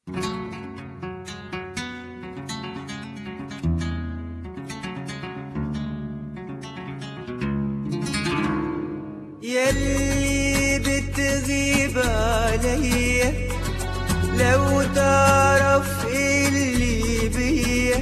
يلي بتغيب عليا لو تعرف اللي بيا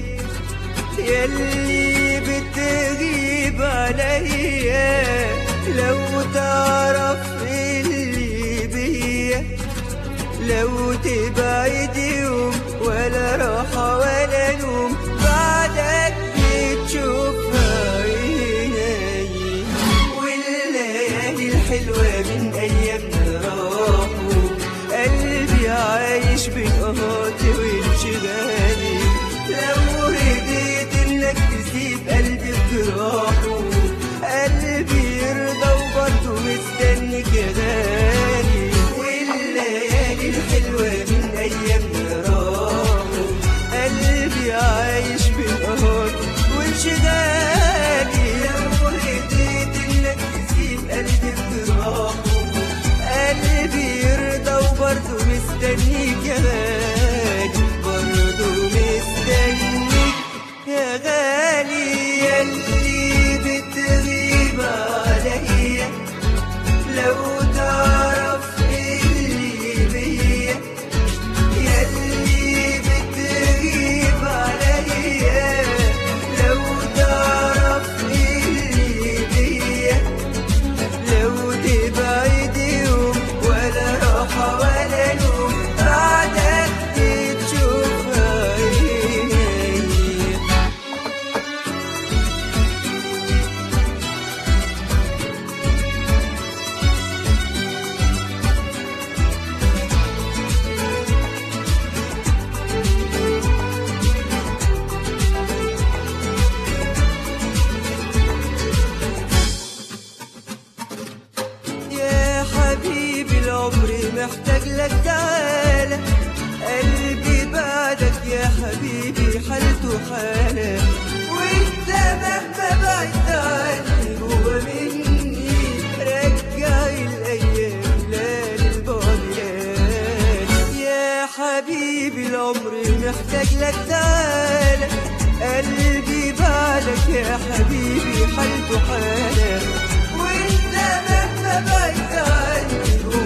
يلي بتغيب عليا لو تعرف اللي بيا لو تبعد يوم ولا راحة ولا نوم بعدك بتشوفها عيني والليالي الحلوة من أيامنا راحوا قلبي عايش بين قهاتي وانشغالي لو رضيت انك تسيب قلبي بجراحه قلبي يرضى وبرضه مستنيك يا غالي والليالي الحلوة من أيامنا راحوا قلبي عايش بين قهاتي وانشغالي لو رضيت انك تسيب قلبي بجراحه قلبي يرضى وبرضه مستنيك يا غالي برضه مستنيك يا غالي يلي بتغيب عليا لو تعرف اللي بيا يلي بتغيب عليا لو تعرف اللي بيا لو تبعد يوم ولا راحة ولا نوم بعدك تشوفها عيني يا حبيبي العمر محتاج لك تعالى قلبي بعدك يا حبيبي حالته حالة وانت مهما بعدت عني جوا مني رجع الايام لا للبعد ليالي يا حبيبي العمر محتاج لك تعالى قلبي بعدك يا حبيبي حالته حالة وانت مهما بعدت عني